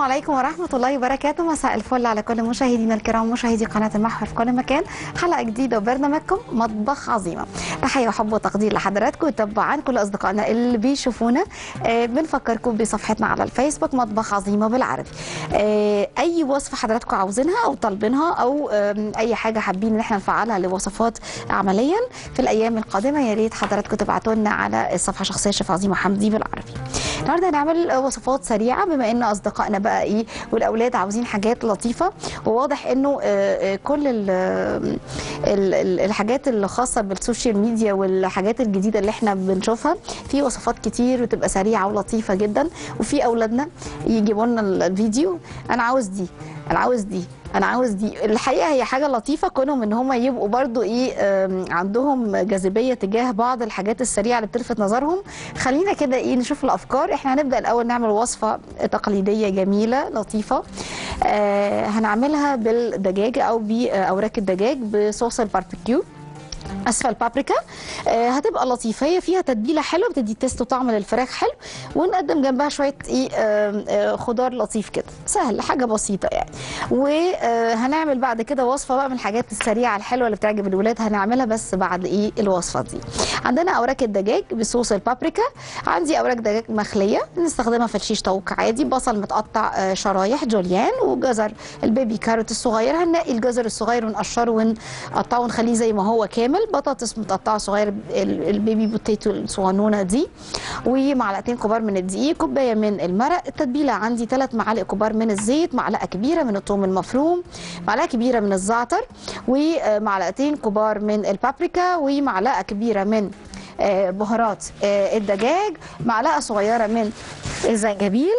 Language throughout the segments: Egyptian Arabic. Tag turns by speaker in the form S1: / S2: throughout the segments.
S1: عليكم ورحمة الله وبركاته مساء الفل على كل مشاهدينا الكرام مشاهدي قناة المحور في كل مكان حلقة جديدة وبرنامجكم مطبخ عظيمة تحية وحب وتقدير لحضراتكم وطبعا كل أصدقائنا اللي بيشوفونا آه، بنفكركم بصفحتنا على الفيسبوك مطبخ عظيمة بالعربي آه، أي وصفة حضراتكم عاوزينها أو طالبينها أو آم، أي حاجة حابين إن احنا نفعلها لوصفات عمليا في الأيام القادمة يا ريت حضراتكم تبعتوا لنا على الصفحة الشخصية شيف عظيمة حمدي بالعربي النهارده هنعمل وصفات سريعه بما ان اصدقائنا بقى ايه والاولاد عاوزين حاجات لطيفه وواضح انه آه، آه، كل ال- ال- ال- الحاجات اللي خاصه بالسوشيال ميديا والحاجات الجديده اللي احنا بنشوفها في وصفات كتير وتبقى سريعه ولطيفه جدا وفي اولادنا يجيبوا لنا الفيديو انا عاوز دي انا عاوز دي انا عاوز دي الحقيقه هي حاجه لطيفه كونهم ان هم يبقوا برضو ايه آم، عندهم جاذبيه تجاه بعض الحاجات السريعه اللي بتلفت نظرهم خلينا كده ايه نشوف الافكار احنا هنبدا الاول نعمل وصفه تقليديه جميله لطيفه آه هنعملها بالدجاج او باوراق الدجاج بصوص الباربيكيو اسفل بابريكا آه هتبقى لطيفه هي فيها تتبيله حلوه بتدي تيست وطعم للفراخ حلو ونقدم جنبها شويه ايه آه آه خضار لطيف كده سهل حاجه بسيطه يعني وهنعمل بعد كده وصفه بقى من الحاجات السريعه الحلوه اللي بتعجب الولاد هنعملها بس بعد ايه الوصفه دي عندنا اوراق الدجاج بصوص البابريكا عندي اوراق دجاج مخليه نستخدمها في الشيش طاووق عادي بصل متقطع آه، شرايح جوليان وجزر البيبي كاروت الصغير هنلاقي الجزر الصغير ونقشره ونقطعه ونخليه زي ما هو كامل بطاطس متقطعه صغير ال- البيبي بوتيتو الصغنونه دي ومعلقتين كبار من الدقيق كوبايه من المرق التتبيله عندي ثلاث معالق كبار من الزيت معلقه كبيره من الثوم المفروم معلقه كبيره من الزعتر ومعلقتين كبار من البابريكا ومعلقه كبيره من آه، بهارات آه، الدجاج معلقه صغيره من الزنجبيل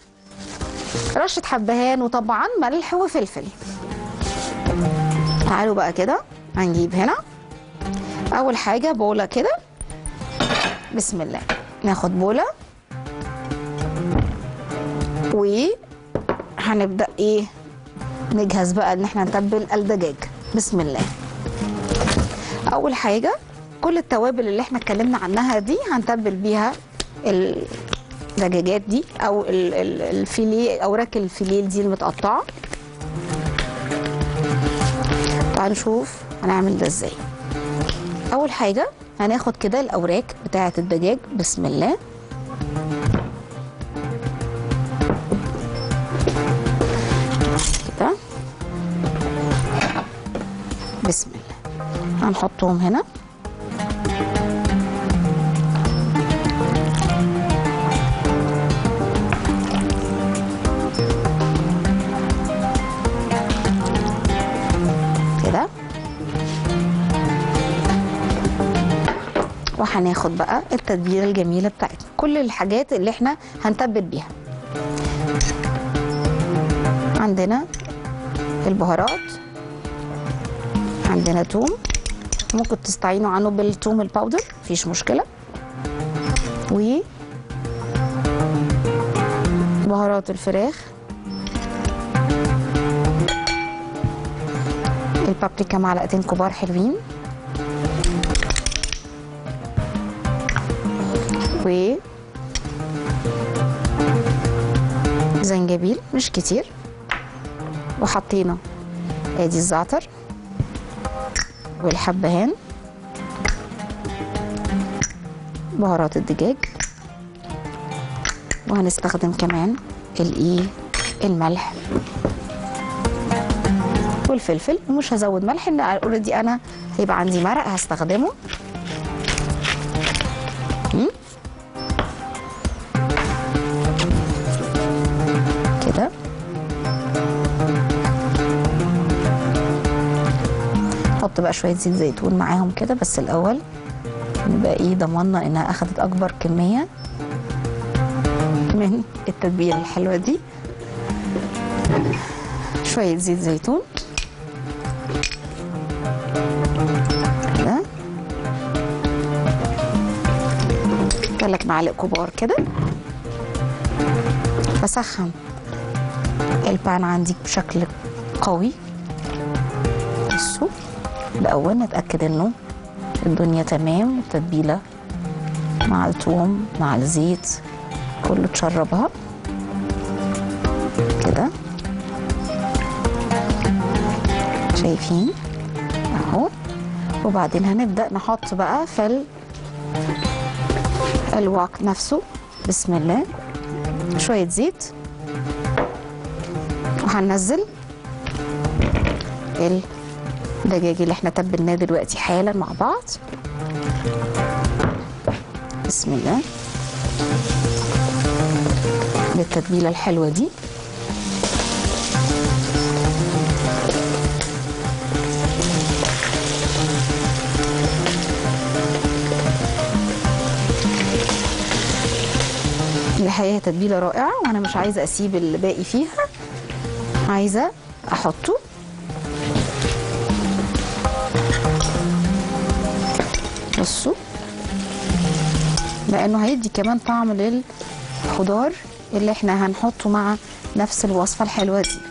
S1: رشه حبهان وطبعا ملح وفلفل تعالوا بقى كده هنجيب هنا اول حاجه بوله كده بسم الله ناخد بوله وهنبدا ايه نجهز بقى ان احنا نتبل الدجاج بسم الله اول حاجه كل التوابل اللي احنا اتكلمنا عنها دي هنتبل بيها الدجاجات دي او ال- ال- الفيليه اوراق الفيليه دي المتقطعه تعالوا نشوف هنعمل ده ازاي اول حاجه هناخد كده الاوراق بتاعه الدجاج بسم الله كده بسم الله هنحطهم هنا كده وهناخد بقى التتبيله الجميله بتاعتنا كل الحاجات اللي احنا هنتبل بيها عندنا البهارات عندنا توم ممكن تستعينوا عنه بالثوم الباودر مفيش مشكله و بهارات الفراخ البابريكا معلقتين كبار حلوين و زنجبيل مش كتير وحطينا ادي الزعتر والحبهان بهارات الدجاج وهنستخدم كمان الايه الملح والفلفل ومش هزود ملح ان اوريدي انا هيبقى عندي مرق هستخدمه مم. كده نحط بقى شويه زيت زيتون معاهم كده بس الاول نبقى ايه ضمنا انها اخذت اكبر كميه من التتبيله الحلوه دي شويه زيت زيتون كده ثلاث معالق كبار كده بسخن البان عندي بشكل قوي بصوا الاول نتاكد انه الدنيا تمام والتتبيله مع الثوم مع الزيت كله تشربها كده شايفين اهو وبعدين هنبدا نحط بقى في ال- الواك نفسه بسم الله شويه زيت وهننزل الدجاج اللي احنا تبلناه دلوقتي حالا مع بعض بسم الله بالتتبيله الحلوه دي الحقيقه تتبيله رائعه وانا مش عايزه اسيب الباقي فيها عايزه احطه بصوا لانه هيدي كمان طعم للخضار اللي احنا هنحطه مع نفس الوصفه الحلوه دي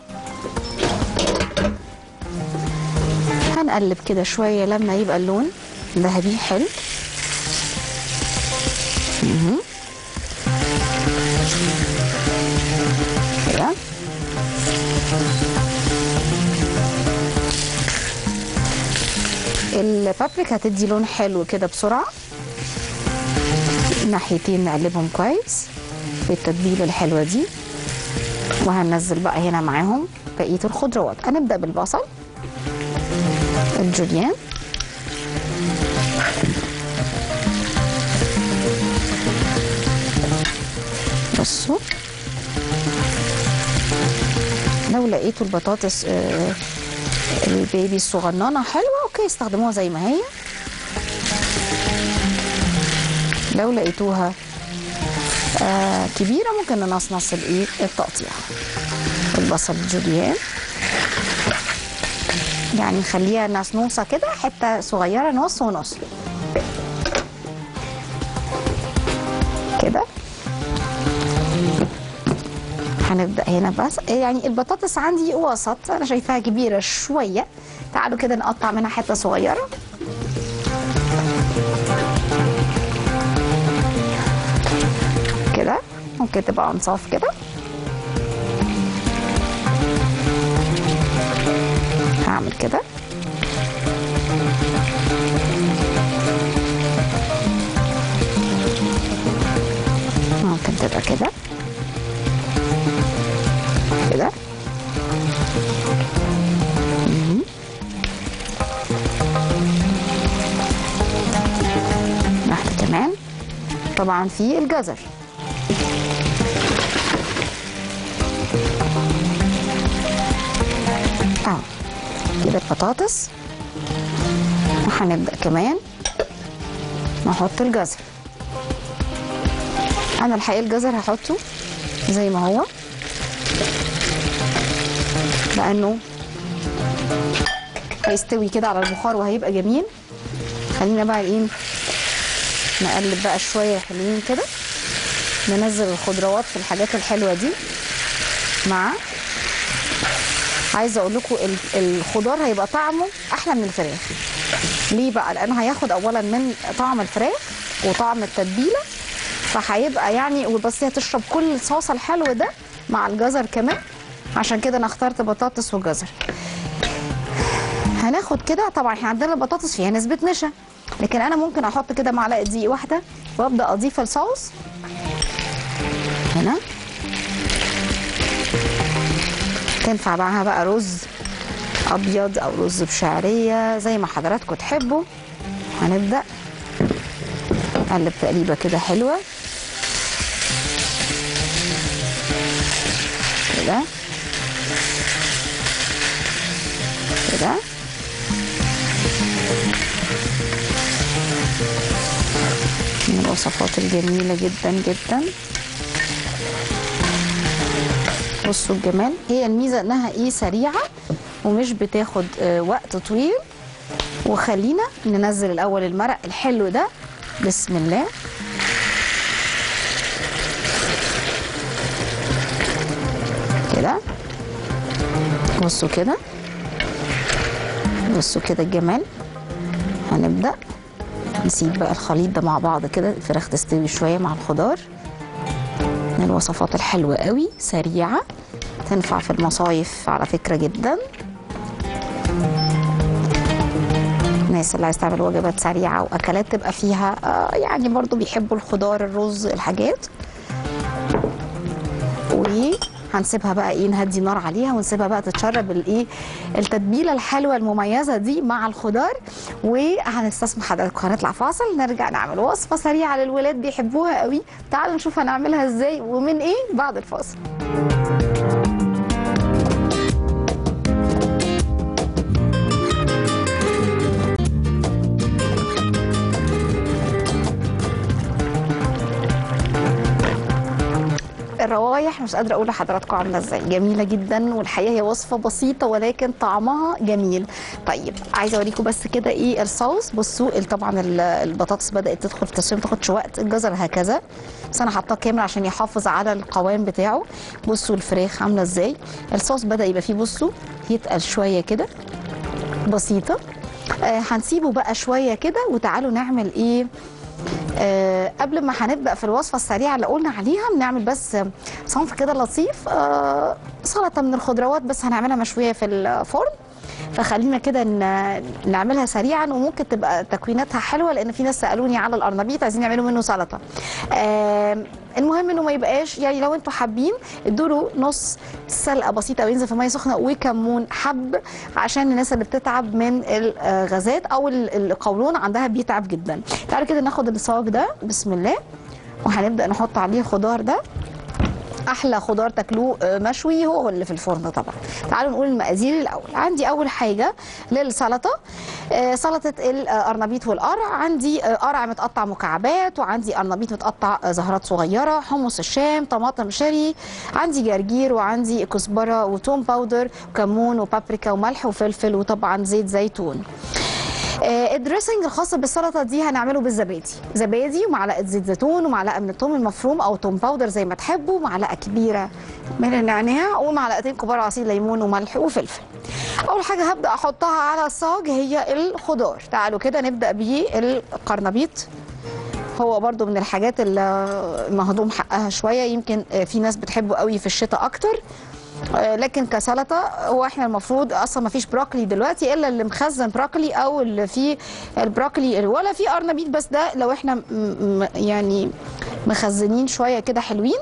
S1: هنقلب كده شويه لما يبقى اللون ذهبي حلو مهم. كده البابريكا هتدي لون حلو كده بسرعه ناحيتين نقلبهم كويس في التتبيله الحلوه دي وهننزل بقى هنا معاهم بقيه الخضروات هنبدا بالبصل الجوليان بصوا لو لقيتوا البطاطس آه، البيبي الصغننه حلوه اوكي استخدموها زي ما هي لو لقيتوها آه كبيره ممكن ننصنص الايه التقطيع البصل الجوليان يعني نخليها نصنوصه كده حته صغيره نص ونص كده هنبدا هنا بس يعني البطاطس عندي وسط انا شايفاها كبيره شويه تعالوا كده نقطع منها حته صغيره كده ممكن تبقى انصاف كده هعمل كده ممكن تبقى كده كده مهم. واحدة كمان طبعا في الجزر اه كده البطاطس وهنبدأ كمان نحط الجزر انا الحقيقة الجزر هحطه زي ما هو لانه هيستوي كده على البخار وهيبقى جميل خلينا بقى ايه نقلب بقى شويه حلوين كده ننزل الخضروات في الحاجات الحلوه دي مع عايزه اقول لكم ال- الخضار هيبقى طعمه احلى من الفراخ ليه بقى لانه هياخد اولا من طعم الفراخ وطعم التتبيله فهيبقى يعني وبس هي تشرب كل الصوص الحلو ده مع الجزر كمان عشان كده انا اخترت بطاطس وجزر هناخد كده طبعا احنا عندنا البطاطس فيها نسبه نشا لكن انا ممكن احط كده معلقه دقيق واحده وابدا اضيف الصوص هنا تنفع معاها بقى رز ابيض او رز بشعريه زي ما حضراتكم تحبوا هنبدا نقلب تقليبه كده حلوه كده كده من الوصفات الجميلة جدا جدا بصوا الجمال هي الميزة انها ايه سريعة ومش بتاخد آه، وقت طويل وخلينا ننزل الاول المرق الحلو ده بسم الله كده بصوا كده بصوا كده الجمال هنبدأ نسيب بقى الخليط ده مع بعض كده الفراخ تستوي شوية مع الخضار من الوصفات الحلوة قوي سريعة تنفع في المصايف على فكره جدا الناس اللي عايز تعمل وجبات سريعه واكلات تبقى فيها آه يعني برضو بيحبوا الخضار الرز الحاجات وهنسيبها بقى ايه نهدي النار عليها ونسيبها بقى تتشرب الايه التتبيله الحلوه المميزه دي مع الخضار وهنستسمح حضراتكم هنطلع فاصل نرجع نعمل وصفه سريعه للولاد بيحبوها قوي تعالوا نشوف هنعملها ازاي ومن ايه بعد الفاصل الروايح مش قادره اقول لحضراتكم عامله ازاي جميله جدا والحقيقه هي وصفه بسيطه ولكن طعمها جميل طيب عايزه اوريكم بس كده ايه الصوص بصوا طبعا البطاطس بدات تدخل في التسويه ما تاخدش وقت الجزر هكذا بس انا حاطاه كامل عشان يحافظ على القوام بتاعه بصوا الفراخ عامله ازاي الصوص بدا يبقى فيه بصوا يتقل شويه كده بسيطه آه هنسيبه بقى شويه كده وتعالوا نعمل ايه آه قبل ما هنبدا في الوصفه السريعه اللي قلنا عليها بنعمل بس صنف كده لطيف آه سلطه من الخضروات بس هنعملها مشويه في الفرن فخلينا كده نعملها سريعا وممكن تبقى تكويناتها حلوه لان في ناس سالوني على القرنبيط عايزين يعملوا منه سلطه آه المهم انه ما يبقاش يعني لو انتوا حابين ادوا له نص سلقه بسيطه وينزل في ميه سخنه وكمون حب عشان الناس اللي بتتعب من الغازات او القولون عندها بيتعب جدا تعالوا كده ناخد الصاج ده بسم الله وهنبدا نحط عليه الخضار ده احلى خضار تاكلوه مشوي هو اللي في الفرن طبعا تعالوا نقول المقادير الاول عندي اول حاجه للسلطه سلطه القرنبيط والقرع عندي قرع متقطع مكعبات وعندي قرنبيط متقطع زهرات صغيره حمص الشام طماطم شيري عندي جرجير وعندي كزبره وتوم باودر وكمون وبابريكا وملح وفلفل وطبعا زيت زيتون الدريسنج الخاص بالسلطه دي هنعمله بالزبادي زبادي ومعلقه زيت زيتون ومعلقه من الثوم المفروم او توم باودر زي ما تحبوا معلقه كبيره من النعناع ومعلقتين كبار عصير ليمون وملح وفلفل اول حاجه هبدا احطها على الصاج هي الخضار تعالوا كده نبدا بالقرنبيط هو برضو من الحاجات اللي مهضوم حقها شويه يمكن في ناس بتحبه قوي في الشتاء اكتر لكن كسلطه هو احنا المفروض اصلا ما فيش بروكلي دلوقتي الا اللي مخزن بروكلي او اللي فيه البروكلي ولا في قرنبيط بس ده لو احنا يعني مخزنين شويه كده حلوين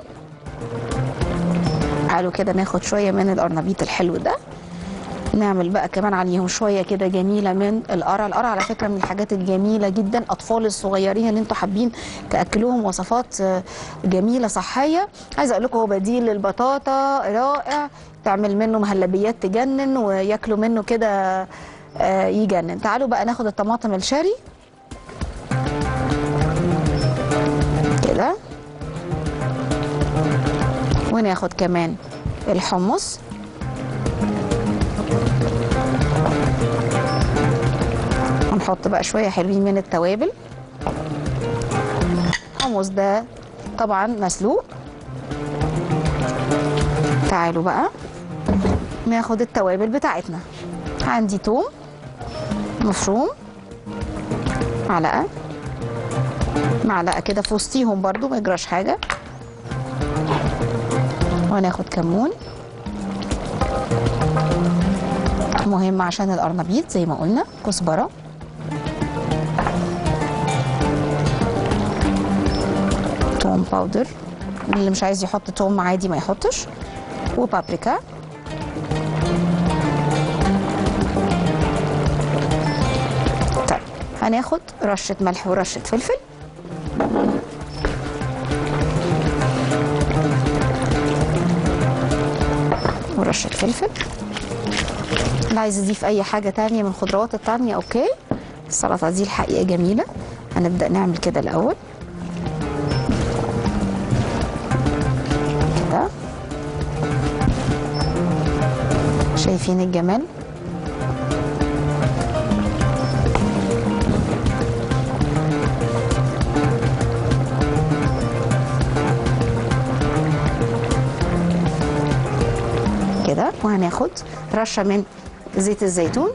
S1: تعالوا كده ناخد شويه من القرنبيط الحلو ده نعمل بقى كمان عليهم شويه كده جميله من القرع القرع على فكره من الحاجات الجميله جدا اطفال الصغيرين اللي انتوا حابين تاكلوهم وصفات جميله صحيه عايزه اقول لكم هو بديل للبطاطا رائع تعمل منه مهلبيات تجنن وياكلوا منه كده يجنن تعالوا بقى ناخد الطماطم الشاري كده وناخد كمان الحمص هنحط بقى شويه حلوين من التوابل الحمص ده طبعا مسلوق تعالوا بقى ناخد التوابل بتاعتنا عندي توم مفروم معلقه معلقه كده في وسطيهم برضو ما يجراش حاجه وهناخد كمون مهم عشان القرنبيط زي ما قلنا كزبره توم باودر اللي مش عايز يحط توم عادي ما يحطش وبابريكا طيب هناخد رشه ملح ورشه فلفل ورشه فلفل اللي عايز يضيف اي حاجه تانية من الخضروات التانية اوكي السلطه دي الحقيقه جميله هنبدا نعمل كده الاول كده شايفين الجمال كده وهناخد رشه من زيت الزيتون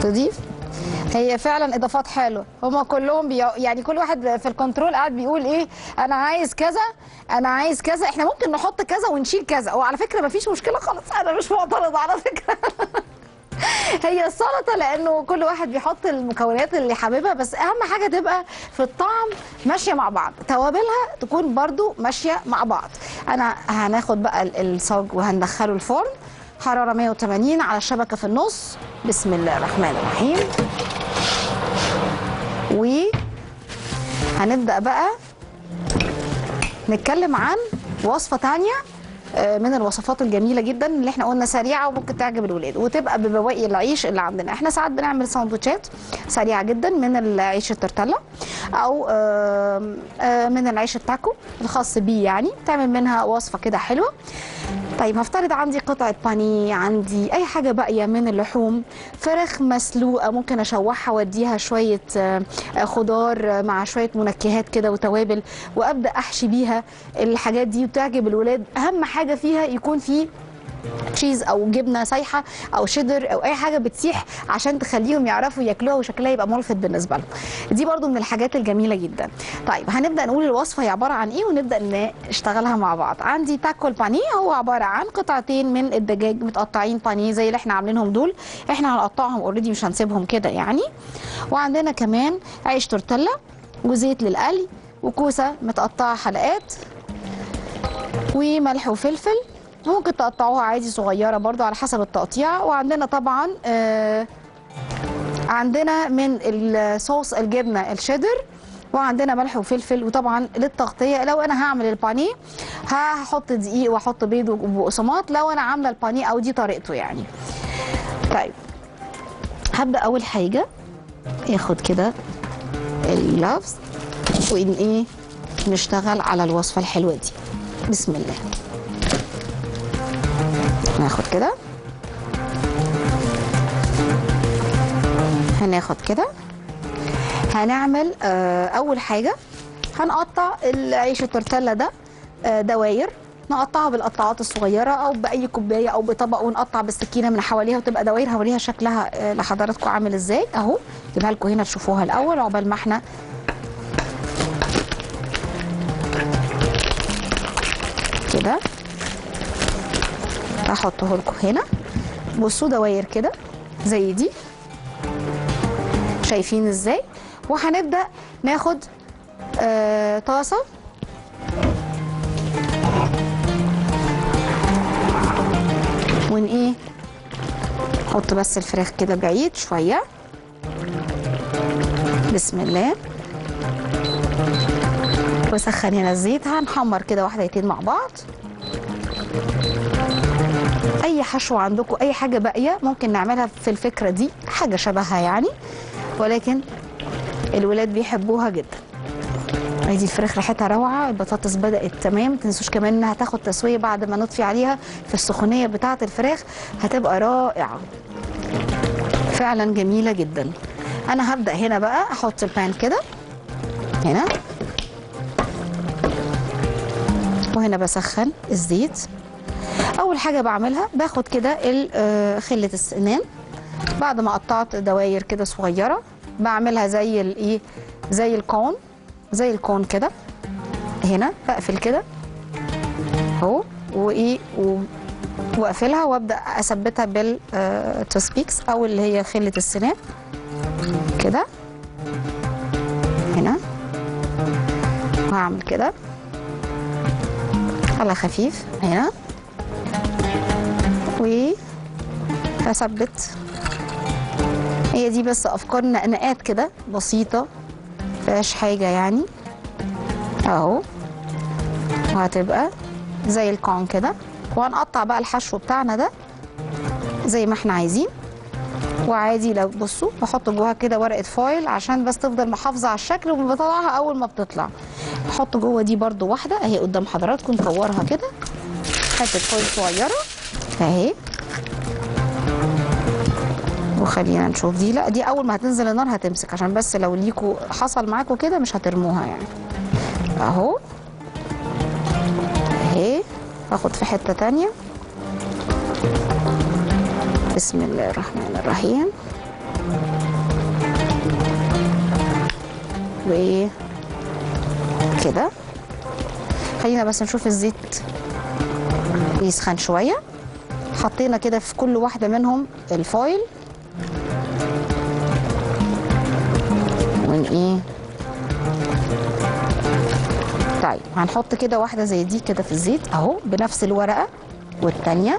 S1: تضيف هي فعلا اضافات حلوه هما كلهم بي... يعني كل واحد في الكنترول قاعد بيقول ايه انا عايز كذا انا عايز كذا احنا ممكن نحط كذا ونشيل كذا وعلى فكره مفيش مشكله خالص انا مش معترضه على فكره هي السلطه لانه كل واحد بيحط المكونات اللي حاببها بس اهم حاجه تبقى في الطعم ماشيه مع بعض توابلها تكون برضو ماشيه مع بعض انا هناخد بقى ال- الصاج وهندخله الفرن حراره 180 على الشبكه في النص بسم الله الرحمن الرحيم وهنبدا بقى نتكلم عن وصفه تانية آه، من الوصفات الجميله جدا اللي احنا قلنا سريعه وممكن تعجب الولاد وتبقى ببواقي العيش اللي عندنا احنا ساعات بنعمل سندوتشات سريعه جدا من العيش التورتيلا او آه، آه، من العيش التاكو الخاص بيه يعني تعمل منها وصفه كده حلوه طيب هفترض عندي قطعة بانيه عندي أي حاجة باقية من اللحوم فراخ مسلوقة ممكن أشوحها وأديها شوية آه، آه، خضار آه، مع شوية منكهات كده وتوابل وأبدأ أحشي بيها الحاجات دي وتعجب الولاد أهم حاجة فيها يكون فيه تشيز او جبنه سايحه او شيدر او اي حاجه بتسيح عشان تخليهم يعرفوا ياكلوها وشكلها يبقى ملفت بالنسبه لهم دي برضو من الحاجات الجميله جدا طيب هنبدا نقول الوصفه هي عباره عن ايه ونبدا نشتغلها مع بعض عندي تاكو البانيه هو عباره عن قطعتين من الدجاج متقطعين بانيه زي اللي احنا عاملينهم دول احنا هنقطعهم اوريدي مش هنسيبهم كده يعني وعندنا كمان عيش تورتيلا وزيت للقلي وكوسه متقطعه حلقات وملح وفلفل ممكن تقطعوها عادي صغيره برضو على حسب التقطيع وعندنا طبعا آه عندنا من الصوص الجبنه الشيدر وعندنا ملح وفلفل وطبعا للتغطيه لو انا هعمل البانيه هحط دقيق واحط بيض وبقسماط لو انا عامله البانيه او دي طريقته يعني طيب هبدا اول حاجه ياخد كده اللفظ وان ايه نشتغل على الوصفه الحلوه دي بسم الله ناخد كده هناخد كده هنعمل آه اول حاجه هنقطع العيش التورتيلا ده آه دواير نقطعها بالقطعات الصغيره او باي كوبايه او بطبق ونقطع بالسكينه من حواليها وتبقى دواير هوريها شكلها آه لحضراتكم عامل ازاي اهو جيبها لكم هنا تشوفوها الاول عقبال ما احنا كده هحطه لكم هنا بصوا دواير كده زي دي شايفين ازاي وهنبدا ناخد آه طاسه ون ايه نحط بس الفراخ كده بعيد شويه بسم الله وسخن هنا الزيت هنحمر كده واحدتين مع بعض اي حشو عندكم اي حاجه باقيه ممكن نعملها في الفكره دي حاجه شبهها يعني ولكن الولاد بيحبوها جدا ادي الفراخ ريحتها روعه البطاطس بدات تمام تنسوش كمان انها تاخد تسويه بعد ما نطفي عليها في السخونيه بتاعه الفراخ هتبقى رائعه فعلا جميله جدا انا هبدا هنا بقى احط البان كده هنا وهنا بسخن الزيت اول حاجه بعملها باخد كده خله السنان بعد ما قطعت دواير كده صغيره بعملها زي الايه زي الكون زي الكون كده هنا بقفل كده اهو وايه واقفلها وابدا اثبتها بالتسبيكس او اللي هي خله السنان كده هنا وهعمل كده على خفيف هنا وهثبت هي دي بس افكار نقنقات كده بسيطه مفيهاش حاجه يعني اهو وهتبقى زي الكون كده وهنقطع بقى الحشو بتاعنا ده زي ما احنا عايزين وعادي لو بصوا بحط جواها كده ورقه فويل عشان بس تفضل محافظه على الشكل وبطلعها اول ما بتطلع احط جوه دي برده واحده اهي قدام حضراتكم نكورها كده حته فويل صغيره اهي وخلينا نشوف دي لا دي اول ما هتنزل النار هتمسك عشان بس لو ليكوا حصل معاكوا كده مش هترموها يعني اهو اهي هاخد في حته تانية بسم الله الرحمن الرحيم وايه كده خلينا بس نشوف الزيت يسخن شويه حطينا كده في كل واحده منهم الفويل ون ايه طيب هنحط كده واحده زي دي كده في الزيت اهو بنفس الورقه والتانيه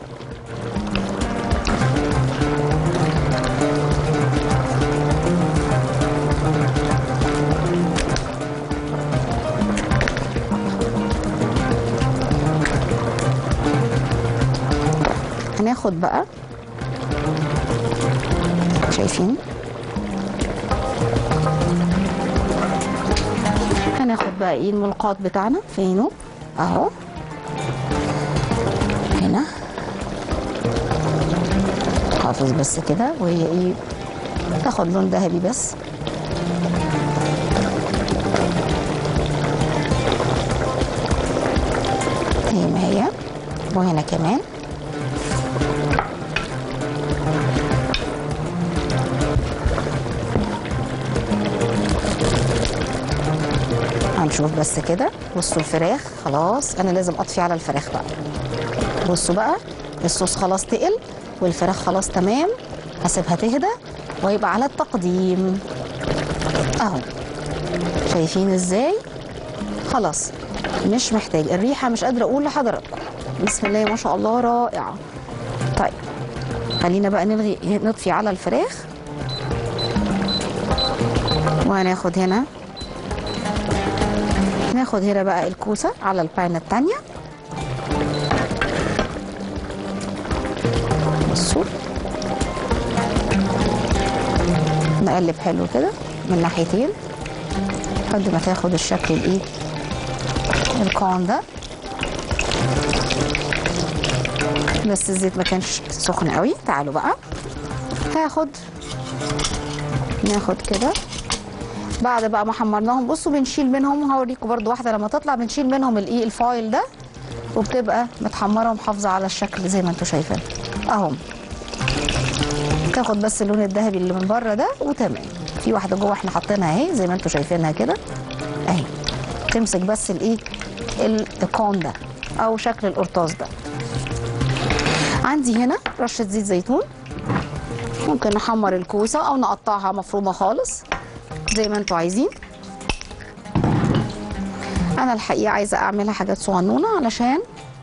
S1: هناخد بقى شايفين هناخد بقى ايه الملقاط بتاعنا فينه اهو هنا حافظ بس كده وهي ايه تاخد لون ذهبي بس هي ما هي وهنا كمان هنشوف بس كده بصوا الفراخ خلاص انا لازم اطفي على الفراخ بقى بصوا بقى الصوص خلاص تقل والفراخ خلاص تمام هسيبها تهدى ويبقى على التقديم اهو شايفين ازاي خلاص مش محتاج الريحه مش قادره اقول لحضراتكم بسم الله ما شاء الله رائعه طيب خلينا بقى نلغي نطفي على الفراخ وهناخد هنا ناخد هنا بقى الكوسه على البان التانية بصوا نقلب حلو كده من ناحيتين لحد ما تاخد الشكل الايه الكون ده بس الزيت ما كانش سخن قوي تعالوا بقى هاخد ناخد كده بعد بقى ما حمرناهم بصوا بنشيل منهم هوريكم برضو واحده لما تطلع بنشيل منهم الايه الفايل ده وبتبقى متحمره ومحافظه على الشكل زي ما انتم شايفين اهو تاخد بس اللون الذهبي اللي من بره ده وتمام في واحده جوه احنا حاطينها اهي زي ما انتم شايفينها كده اهي تمسك بس الايه الكون ده او شكل القرطاس ده عندي هنا رشه زيت زيتون ممكن نحمر الكوسه او نقطعها مفرومه خالص زي ما انتوا عايزين انا الحقيقه عايزه اعملها حاجات صغنونه علشان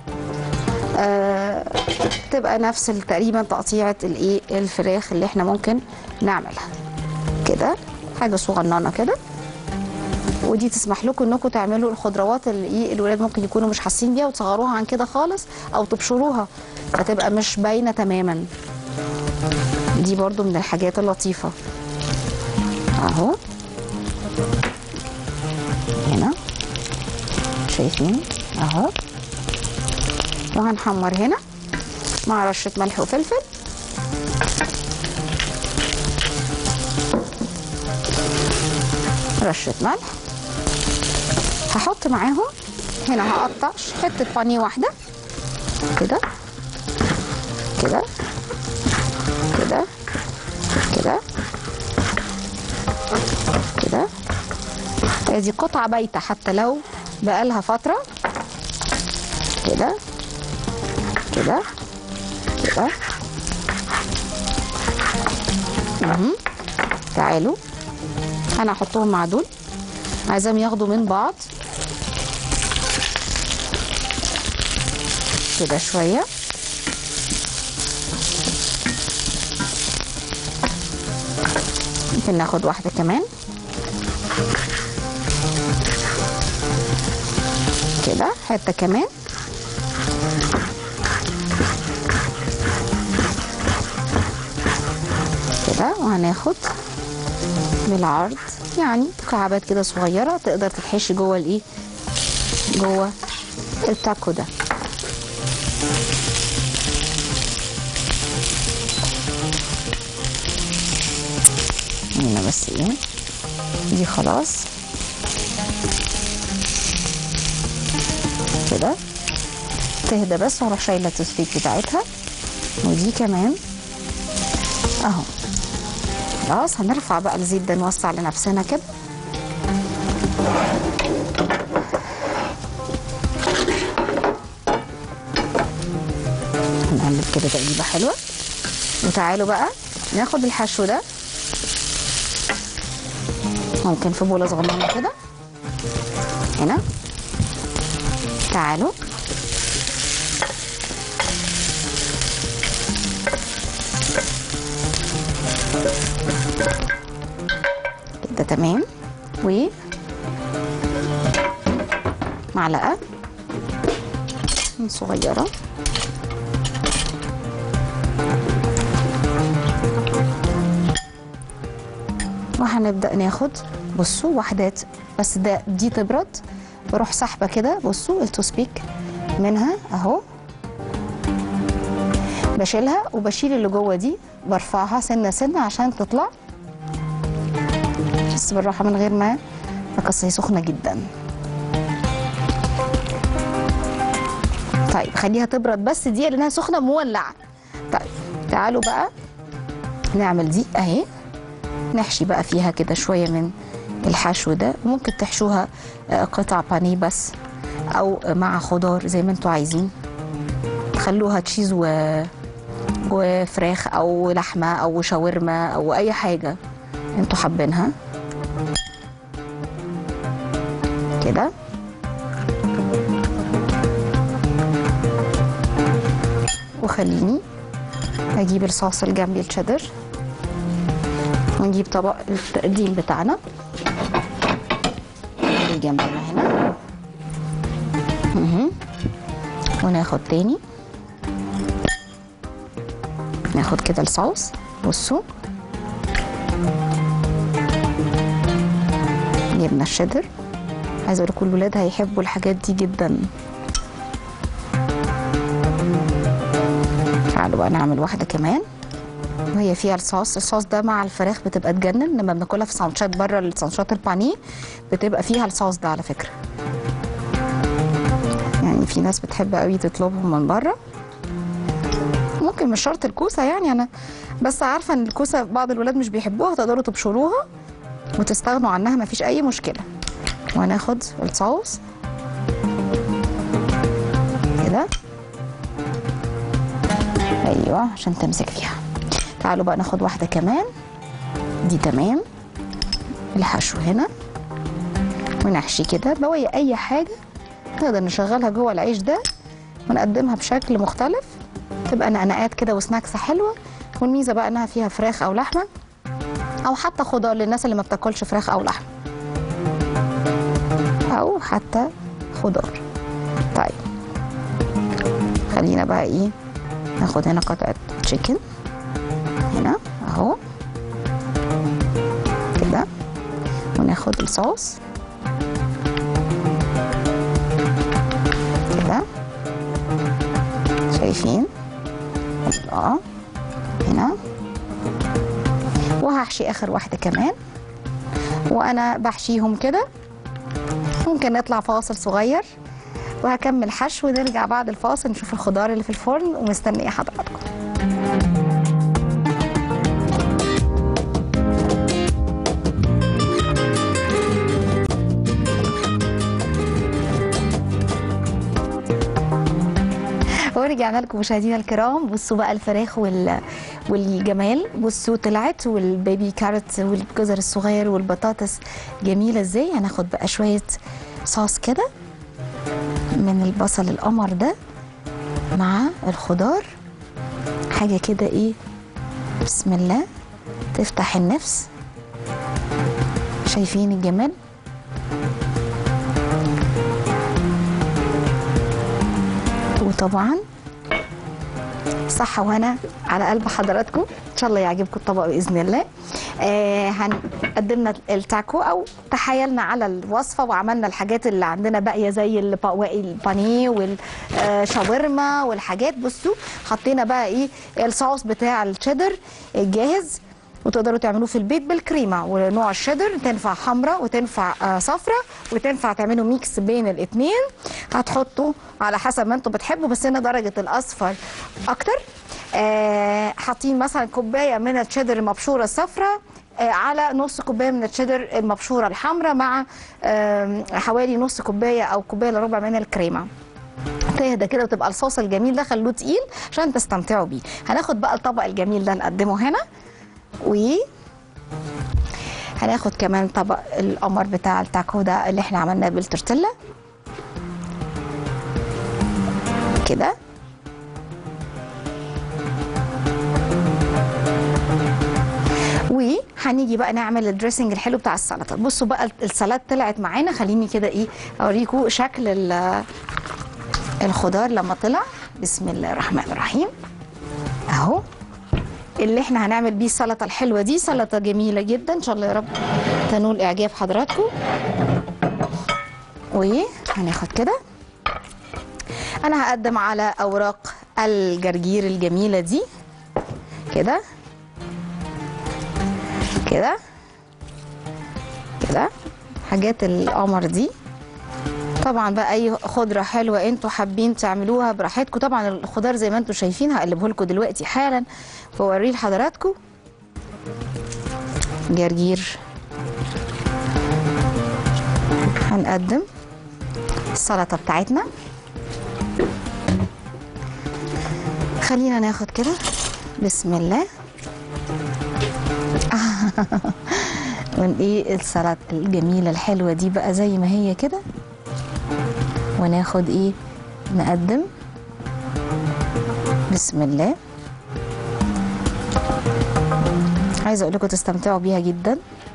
S1: آه تبقى نفس تقريبا تقطيعه الايه الفراخ اللي احنا ممكن نعملها كده حاجه صغننه كده ودي تسمح لكم انكم تعملوا الخضروات اللي ايه الولاد ممكن يكونوا مش حاسين بيها وتصغروها عن كده خالص او تبشروها فتبقى مش باينه تماما دي برضو من الحاجات اللطيفه اهو هنا شايفين اهو وهنحمر هنا مع رشة ملح وفلفل رشة ملح هحط معاهم هنا هقطع حتة بانيه واحدة كده كده كده كده كده ادي قطعة بايتة حتى لو بقالها فترة كده كده كده مهم. تعالوا انا هحطهم مع دول عايزاهم ياخدوا من بعض كده شويه ممكن ناخد واحده كمان كده حته كمان كده وهناخد بالعرض يعني مكعبات كده صغيره تقدر تتحشي جوه الايه جوه التاكو ده هنا بس ايه دي خلاص كده تهدى بس واروح شايله التسبيك بتاعتها ودي كمان اهو خلاص هنرفع بقى الزيت ده نوسع لنفسنا كده نقلب كده تقليبه حلوه وتعالوا بقى ناخد الحشو ده ممكن في بوله صغننه كده هنا تعالوا كده تمام و معلقه صغيره وهنبدا ناخد بصوا وحدات بس ده دي تبرد بروح سحبه كده بصوا التوسبيك منها اهو بشيلها وبشيل اللي جوه دي برفعها سنه سنه عشان تطلع بس بالراحه من غير ما اكسر هي سخنه جدا طيب خليها تبرد بس دي لانها سخنه مولعه طيب تعالوا بقى نعمل دي اهي نحشي بقى فيها كده شويه من الحشو ده ممكن تحشوها آه، قطع بانيه بس او مع خضار زي ما انتوا عايزين خلوها تشيز و... وفراخ او لحمه او شاورما او اي حاجه انتوا حابينها كده وخليني اجيب الصوص اللي جنبي الشيدر ونجيب طبق التقديم بتاعنا اللي جنبنا هنا مهم. وناخد تاني ناخد كده الصوص بصوا جبنا الشيدر عايزه اقول لكم الولاد هيحبوا الحاجات دي جدا تعالوا بقى نعمل واحده كمان وهي فيها الصوص الصوص ده مع الفراخ بتبقى تجنن لما بناكلها في سندوتشات بره السندوتشات البانيه بتبقى فيها الصوص ده على فكره يعني في ناس بتحب قوي تطلبهم من بره ممكن مش شرط الكوسه يعني انا بس عارفه ان الكوسه بعض الولاد مش بيحبوها تقدروا تبشروها وتستغنوا عنها مفيش اي مشكله وهناخد الصوص كده ايوه عشان تمسك فيها تعالوا بقى ناخد واحده كمان دي تمام الحشو هنا ونحشي كده بواقي اي حاجه نقدر نشغلها جوه العيش ده ونقدمها بشكل مختلف تبقى نقنقات كده وسناكس حلوه والميزه بقى انها فيها فراخ او لحمه او حتى خضار للناس اللي ما بتاكلش فراخ او لحمه او حتى خضار طيب خلينا بقى ايه ناخد هنا قطعه تشيكن هنا اهو كده وناخد الصوص كده شايفين اه هنا وهحشي اخر واحده كمان وانا بحشيهم كده ممكن نطلع فاصل صغير وهكمل حشو ونرجع بعد الفاصل نشوف الخضار اللي في الفرن ومستنيه حضراتكم ورجعنا لكم مشاهدينا الكرام بصوا بقى الفراخ وال... والجمال بصوا طلعت والبيبي كارت والجزر الصغير والبطاطس جميله ازاي هناخد بقى شويه صوص كده من البصل القمر ده مع الخضار حاجه كده ايه بسم الله تفتح النفس شايفين الجمال وطبعا صحة وهنا على قلب حضراتكم ان شاء الله يعجبكم الطبق باذن الله آه هنقدمنا التاكو او تحايلنا على الوصفه وعملنا الحاجات اللي عندنا باقيه زي البواقي البانيه والشاورما والحاجات بصوا حطينا بقى ايه الصوص بتاع الشيدر الجاهز وتقدروا تعملوه في البيت بالكريمه ونوع الشيدر تنفع حمراء وتنفع آه صفراء وتنفع تعملوا ميكس بين الاثنين هتحطوا على حسب ما انتم بتحبوا بس هنا درجه الاصفر اكتر آه، حاطين مثلا كوبايه من التشيدر المبشوره الصفراء آه، على نص كوبايه من التشيدر المبشوره الحمراء مع آم، حوالي نص كوبايه او كوبايه الا ربع من الكريمه تهدى كده وتبقى الصوص الجميل ده خلوه تقيل عشان تستمتعوا بيه هناخد بقى الطبق الجميل ده نقدمه هنا و هناخد كمان طبق القمر بتاع التاكو ده اللي احنا عملناه بالتورتيلا كده وهنيجي بقى نعمل الدريسنج الحلو بتاع السلطه بصوا بقى السلطه طلعت معانا خليني كده ايه اوريكم شكل ال- الخضار لما طلع بسم الله الرحمن الرحيم اهو اللي احنا هنعمل بيه السلطه الحلوه دي سلطه جميله جدا ان شاء الله يا رب تنول اعجاب حضراتكم وهناخد كده انا هقدم على اوراق الجرجير الجميله دي كده كده كده حاجات القمر دي طبعا بقى اي خضره حلوه انتوا حابين تعملوها براحتكم طبعا الخضار زي ما انتوا شايفين هقلبه لكم دلوقتي حالا واوريه لحضراتكم جرجير هنقدم السلطه بتاعتنا خلينا ناخد كده بسم الله من ايه السلطه الجميله الحلوه دي بقى زي ما هي كده وناخد ايه نقدم بسم الله عايزه اقول لكم تستمتعوا بيها جدا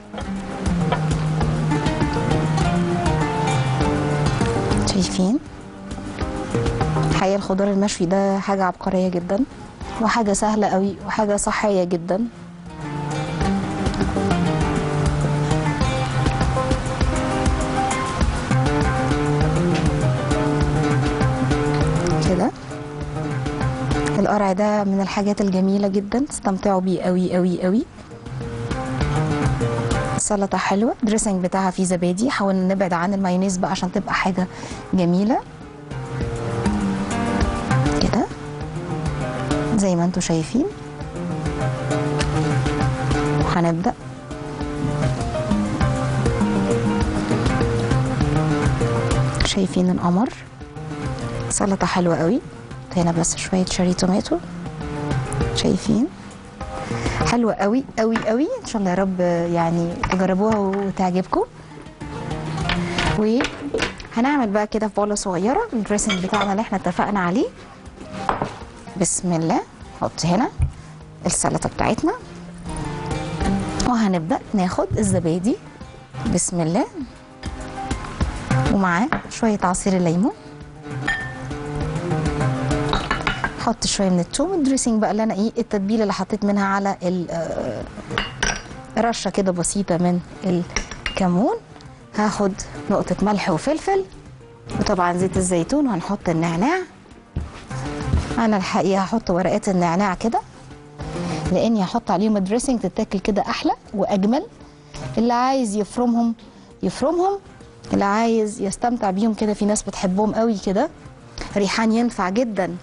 S1: شايفين الحقيقه الخضار المشوي ده حاجه عبقريه جدا وحاجه سهله قوي وحاجه صحيه جدا كده القرع ده من الحاجات الجميله جدا تستمتعوا بيه قوي قوي قوي سلطه حلوه دريسنج بتاعها فيه زبادي حاولنا نبعد عن المايونيز بقى عشان تبقى حاجه جميله كده زي ما انتم شايفين وهنبدا شايفين القمر سلطه حلوه قوي هنا بس شويه شاري توماتو شايفين حلوه قوي قوي قوي ان شاء الله يا رب يعني تجربوها وتعجبكم وهنعمل بقى كده في بوله صغيره الدريسنج بتاعنا اللي احنا اتفقنا عليه بسم الله نحط هنا السلطه بتاعتنا وهنبدا ناخد الزبادي بسم الله ومعاه شويه عصير الليمون حط شويه من التوم الدريسنج بقى اللي انا ايه التتبيله اللي حطيت منها على ال- آه، رشه كده بسيطه من الكمون هاخد نقطه ملح وفلفل وطبعا زيت الزيتون وهنحط النعناع انا الحقيقه هحط ورقات النعناع كده لاني هحط عليهم الدريسنج تتاكل كده احلى واجمل اللي عايز يفرمهم يفرمهم اللي عايز يستمتع بيهم كده في ناس بتحبهم قوي كده ريحان ينفع جدا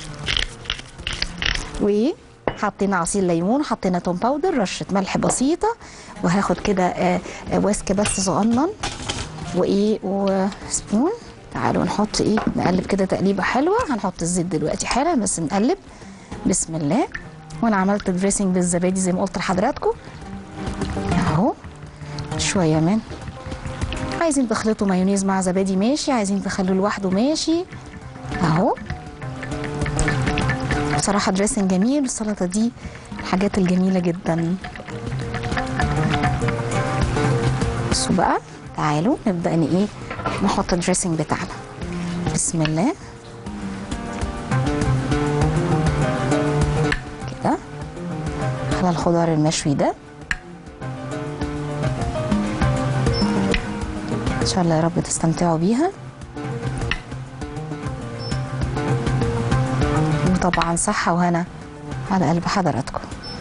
S1: وحطينا عصير ليمون حطينا توم باودر رشه ملح بسيطه وهاخد كده آه، آه، ويسك بس صغنن وايه وسبون تعالوا نحط ايه نقلب كده تقليبه حلوه هنحط الزيت دلوقتي حالا بس نقلب بسم الله وانا عملت دريسنج بالزبادي زي ما قلت لحضراتكم اهو شويه من عايزين تخلطوا مايونيز مع زبادي ماشي عايزين تخلوه لوحده ماشي اهو بصراحه دريسنج جميل السلطه دي الحاجات الجميله جدا بصوا بقى تعالوا نبدا ان ايه نحط الدريسنج بتاعنا بسم الله كده على الخضار المشوي ده ان شاء الله يا رب تستمتعوا بيها وطبعا صحة وهنا على قلب حضراتكم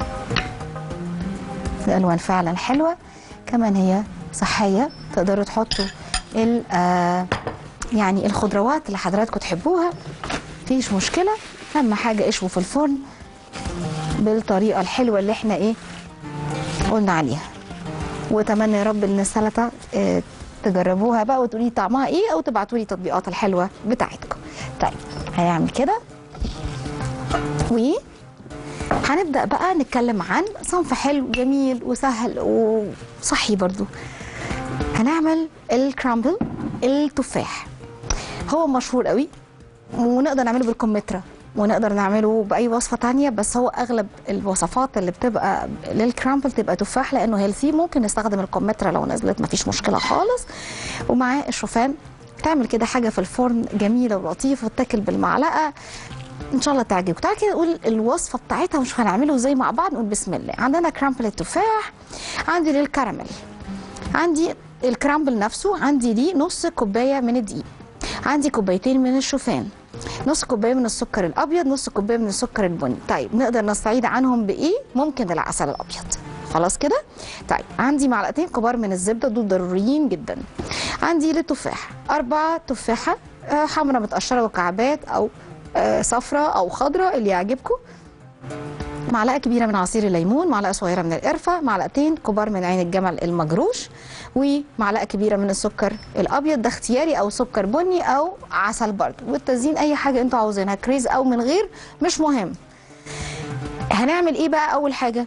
S1: الألوان فعلا حلوة كمان هي صحية تقدروا تحطوا ال آه يعني الخضروات اللي حضراتكم تحبوها مفيش مشكلة أهم حاجة اشووا في الفرن بالطريقه الحلوه اللي احنا ايه قلنا عليها واتمنى يا رب ان السلطه آه، تجربوها بقى وتقولي طعمها ايه او تبعتوا لي التطبيقات الحلوه بتاعتكم طيب هنعمل كده و هنبدا بقى نتكلم عن صنف حلو جميل وسهل وصحي برضو هنعمل الكرامبل التفاح هو مشهور قوي ونقدر نعمله بالكمثرى ونقدر نعمله باي وصفه تانية بس هو اغلب الوصفات اللي بتبقى للكرامبل تبقى تفاح لانه هيلثي ممكن نستخدم الكمثرى لو نزلت مفيش مشكله خالص ومعاه الشوفان تعمل كده حاجه في الفرن جميله ولطيفه وتاكل بالمعلقه ان شاء الله تعجبك تعالى كده نقول الوصفه بتاعتها مش هنعمله ازاي مع بعض نقول بسم الله عندنا كرامبل التفاح عندي للكراميل عندي الكرامبل نفسه عندي ليه نص كوبايه من الدقيق عندي كوبايتين من الشوفان نص كوبايه من السكر الابيض نص كوبايه من السكر البني طيب نقدر نستعيد عنهم بايه ممكن العسل الابيض خلاص كده طيب عندي معلقتين كبار من الزبده دول ضروريين جدا عندي للتفاح اربع تفاحه آه، حمراء متقشره وكعبات او آه، صفراء او خضراء اللي يعجبكم معلقه كبيره من عصير الليمون معلقه صغيره من القرفه معلقتين كبار من عين الجمل المجروش ومعلقه كبيره من السكر الابيض ده اختياري او سكر بني او عسل برضه والتزيين اي حاجه انتوا عاوزينها كريز او من غير مش مهم هنعمل ايه بقى اول حاجه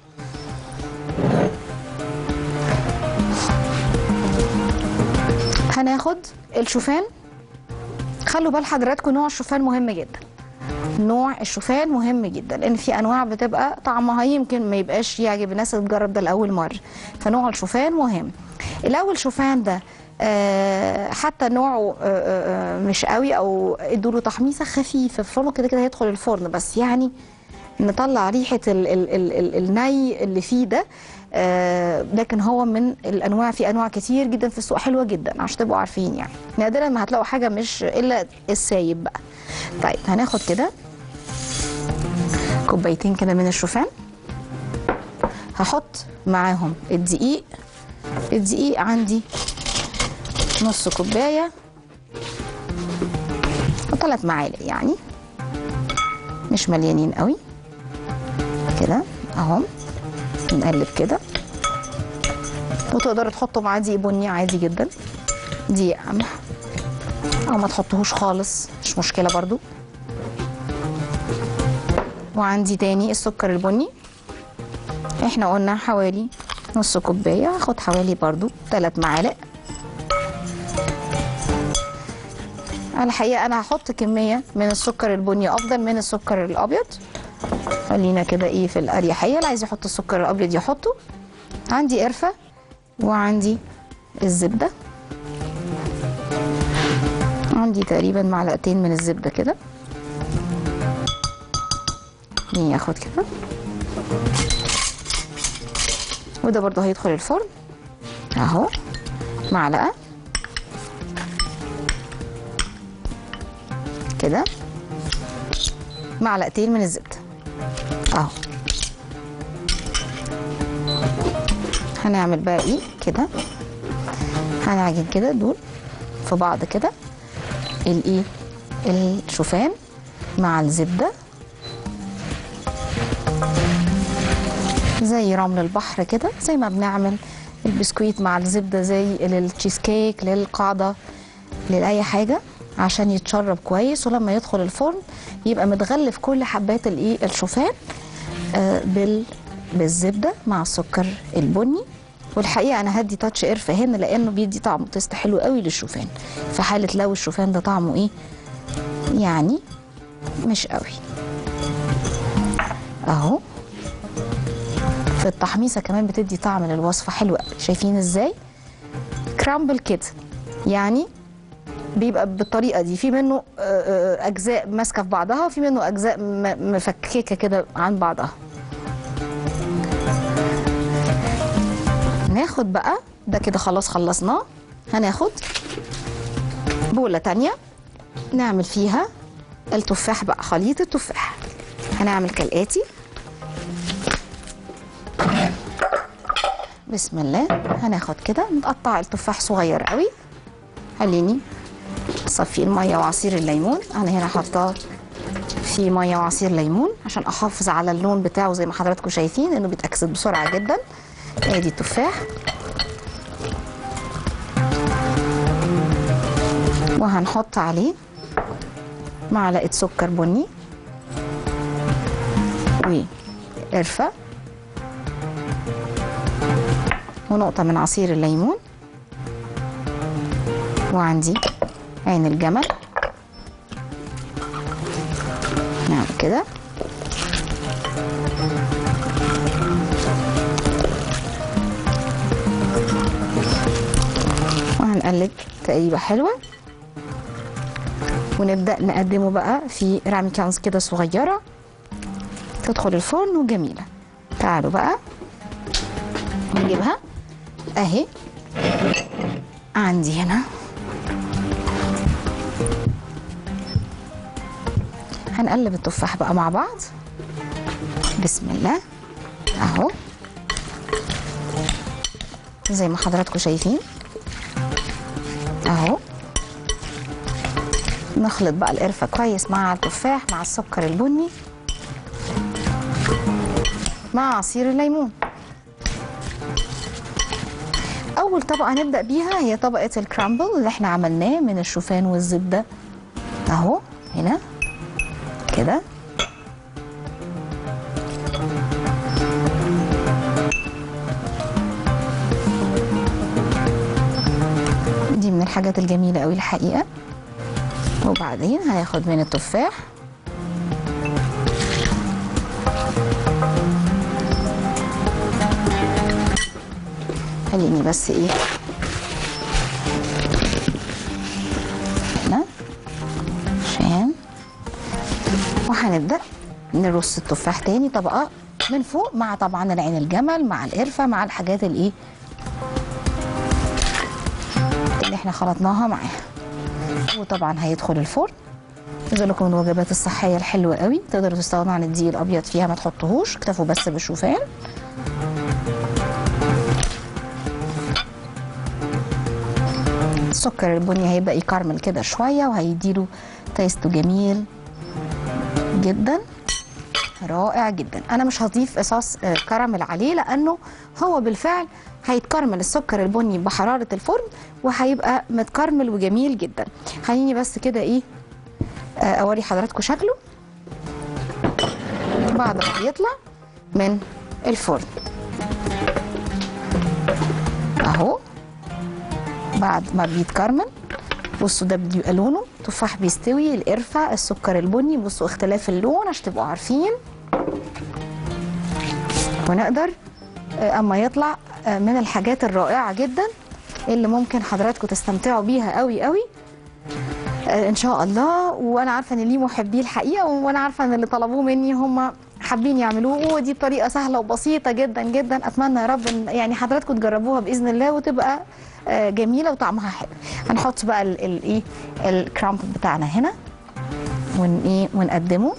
S1: هناخد الشوفان خلوا بال حضراتكم نوع الشوفان مهم جدا نوع الشوفان مهم جدا لان في انواع بتبقى طعمها يمكن ما يبقاش يعجب الناس اللي تجرب ده لاول مره فنوع الشوفان مهم الاول شوفان ده آه، حتى نوعه آه، آه، آه، مش قوي او ادوا له تحميصه خفيفه في الفرن كده كده هيدخل الفرن بس يعني نطلع ريحه ال ال ال ال الني اللي فيه ده آه، لكن هو من الانواع في انواع كتير جدا في السوق حلوه جدا عشان تبقوا عارفين يعني نادرا ما هتلاقوا حاجه مش الا السايب بقى طيب هناخد كده كوبايتين كده من الشوفان هحط معاهم الدقيق الدقيق عندي نص كوبايه وثلاث معالق يعني مش مليانين قوي كده اهو نقلب كده وتقدروا تحطوا معاه دقيق بني عادي جدا دقيق قمح او ما تحطوهوش خالص مش مشكله برضو وعندي تاني السكر البني احنا قلنا حوالي نص كوبايه هاخد حوالي برضو ثلاث معالق الحقيقه انا هحط كميه من السكر البني افضل من السكر الابيض خلينا كده ايه في الاريحيه اللي عايز يحط السكر الابيض يحطه عندي قرفه وعندي الزبده عندي تقريبا معلقتين من الزبده كده مين ياخد كده وده برضه هيدخل الفرن اهو معلقه كده معلقتين من الزبده اهو هنعمل بقى ايه كده هنعجن كده دول في بعض كده الايه الشوفان مع الزبده زي رمل البحر كده زي ما بنعمل البسكويت مع الزبده زي للتشيز كيك للقاعده لاي حاجه عشان يتشرب كويس ولما يدخل الفرن يبقى متغلف كل حبات الايه الشوفان آه، بال بالزبده مع السكر البني والحقيقه انا هدي تاتش قرفه هنا لانه بيدي طعم تيست حلو قوي للشوفان في حاله لو الشوفان ده طعمه ايه يعني مش قوي اهو في التحميصه كمان بتدي طعم للوصفه حلو قوي شايفين ازاي كرامبل كده يعني بيبقى بالطريقه دي في منه آه، آه، اجزاء ماسكه في بعضها وفي منه اجزاء م- مفككه كده عن بعضها ناخد بقى ده كده خلاص خلصناه هناخد بولة تانية نعمل فيها التفاح بقى خليط التفاح هنعمل كالآتي بسم الله هناخد كده نقطع التفاح صغير قوي خليني صفي الميه وعصير الليمون انا هنا حاطاه في ميه وعصير ليمون عشان احافظ على اللون بتاعه زي ما حضراتكم شايفين انه بيتاكسد بسرعه جدا ادي التفاح وهنحط عليه معلقه سكر بني وقرفه ونقطه من عصير الليمون وعندي عين الجمل نعمل كده وهنقلب تقريبا حلوة ونبدأ نقدمه بقى في راميكانز كده صغيرة تدخل الفرن وجميلة تعالوا بقى نجيبها اهي عندي هنا هنقلب التفاح بقى مع بعض بسم الله اهو زي ما حضراتكم شايفين اهو نخلط بقى القرفه كويس مع التفاح مع السكر البني مع عصير الليمون اول طبقه هنبدا بيها هي طبقه الكرامبل اللي احنا عملناه من الشوفان والزبده اهو هنا كده دي من الحاجات الجميلة قوي الحقيقة وبعدين هناخد من التفاح خليني بس ايه هنا عشان وهنبدأ نرص التفاح تاني طبقة من فوق مع طبعا العين الجمل مع القرفة مع الحاجات الايه اللي احنا خلطناها معاها وطبعا هيدخل الفرن عايزه لكم من الوجبات الصحيه الحلوه قوي تقدروا تستغنوا عن الدقيق الابيض فيها ما تحطوهوش اكتفوا بس بالشوفان السكر البني هيبقى يكرمل كده شويه وهيديله تيستو جميل جدا رائع جدا انا مش هضيف صوص آه، كراميل عليه لانه هو بالفعل هيتكرمل السكر البني بحراره الفرن وهيبقى متكرمل وجميل جدا خليني بس كده ايه آه، اوري حضراتكم شكله بعد ما بيطلع من الفرن اهو بعد ما بيتكرمل بصوا ده بيبقى لونه تفاح بيستوي القرفه السكر البني بصوا اختلاف اللون عشان تبقوا عارفين ونقدر آه، اما يطلع آه، من الحاجات الرائعه جدا اللي ممكن حضراتكم تستمتعوا بيها قوي قوي آه، ان شاء الله وانا عارفه ان ليه محبيه الحقيقه وانا عارفه ان اللي طلبوه مني هم حابين يعملوه ودي بطريقه سهله وبسيطه جدا جدا اتمنى يا رب إن يعني حضراتكم تجربوها باذن الله وتبقى آه، جميله وطعمها حلو هنحط بقى الايه الكرامب بتاعنا هنا ون ايه ونقدمه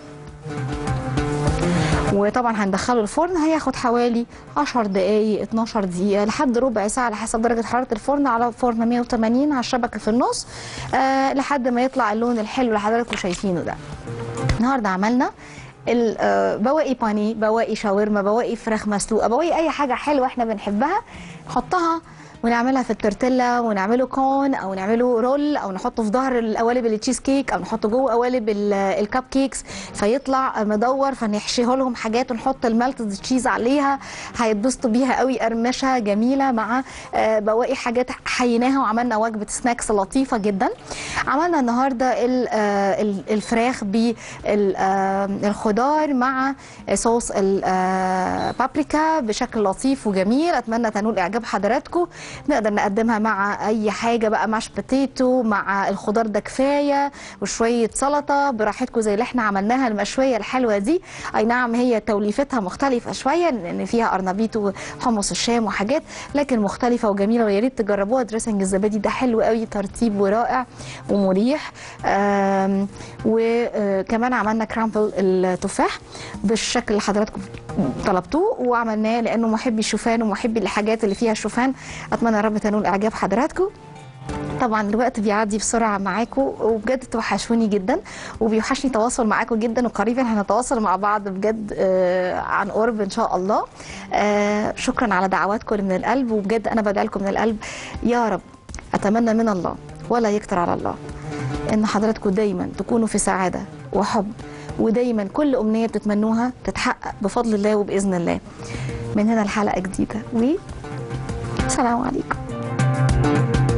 S1: وطبعا هندخله الفرن هياخد حوالي 10 دقايق 12 دقيقة لحد ربع ساعة على حسب درجة حرارة الفرن على فرن 180 على الشبكة في النص آه لحد ما يطلع اللون الحلو اللي حضراتكم شايفينه ده النهارده عملنا ال- آه، بواقي بانيه بواقي شاورما بواقي فراخ مسلوقه بواقي اي حاجه حلوه احنا بنحبها نحطها ونعملها في التورتيلا ونعمله كون او نعمله رول او نحطه في ظهر القوالب التشيز كيك او نحطه جوه قوالب ال- الكب كيكس فيطلع مدور فنحشيه لهم حاجات ونحط المالتد تشيز عليها هيتبسطوا بيها قوي قرمشه جميله مع آه، بواقي حاجات حييناها وعملنا وجبه سناكس لطيفه جدا عملنا النهارده ال- آه، ال- الفراخ بالخضار مع صوص البابريكا بشكل لطيف وجميل اتمنى تنول اعجاب حضراتكم نقدر نقدمها مع اي حاجه بقى ماش بوتيتو مع الخضار ده كفايه وشويه سلطه براحتكم زي اللي احنا عملناها المشويه الحلوه دي اي نعم هي توليفتها مختلفه شويه لان فيها قرنبيط وحمص الشام وحاجات لكن مختلفه وجميله ويا ريت تجربوها دريسنج الزبادي ده حلو قوي ترتيب ورائع ومريح آم، وكمان عملنا كرامبل التفاح بالشكل اللي حضراتكم طلبتوه وعملناه لانه محبي الشوفان ومحبي الحاجات اللي فيها الشوفان اتمنى يا رب تنول اعجاب حضراتكم طبعا الوقت بيعدي بسرعه معاكم وبجد توحشوني جدا وبيوحشني تواصل معاكم جدا وقريبا هنتواصل مع بعض بجد آه، عن قرب ان شاء الله آه، شكرا على دعواتكم من القلب وبجد انا بدعي لكم من القلب يا رب اتمنى من الله ولا يكتر على الله ان حضراتكم دايما تكونوا في سعاده وحب ودايما كل امنيه بتتمنوها تتحقق بفضل الله وباذن الله من هنا الحلقه جديده و السلام عليكم